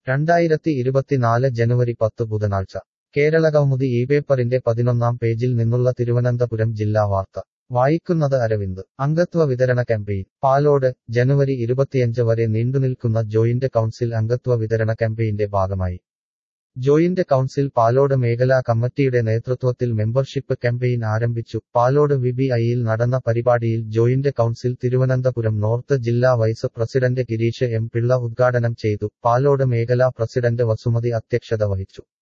രണ്ടായിരത്തി ഇരുപത്തിനാല് ജനുവരി പത്ത് ബുധനാഴ്ച കേരളകൗമുദി ഈ പേപ്പറിന്റെ പതിനൊന്നാം പേജിൽ നിന്നുള്ള തിരുവനന്തപുരം ജില്ലാ വാർത്ത വായിക്കുന്നത് അരവിന്ദ് അംഗത്വ വിതരണ ക്യാമ്പയിൻ പാലോട് ജനുവരി ഇരുപത്തിയഞ്ച് വരെ നീണ്ടുനിൽക്കുന്ന ജോയിന്റ് കൗൺസിൽ അംഗത്വ വിതരണ ക്യാമ്പയിന്റെ ഭാഗമായി ജോയിന്റ് കൗൺസിൽ പാലോട് മേഖലാ കമ്മിറ്റിയുടെ നേതൃത്വത്തിൽ മെമ്പർഷിപ്പ് ക്യാമ്പയിൻ ആരംഭിച്ചു പാലോട് വിബിഐയിൽ നടന്ന പരിപാടിയിൽ ജോയിന്റ് കൗൺസിൽ തിരുവനന്തപുരം നോർത്ത് ജില്ലാ vice president Girish M Pillai ഉദ്ഘാടനം ചെയ്തു പാലോട് മേഖലാ പ്രസിഡന്റ് വസുമതി അധ്യക്ഷത വഹിച്ചു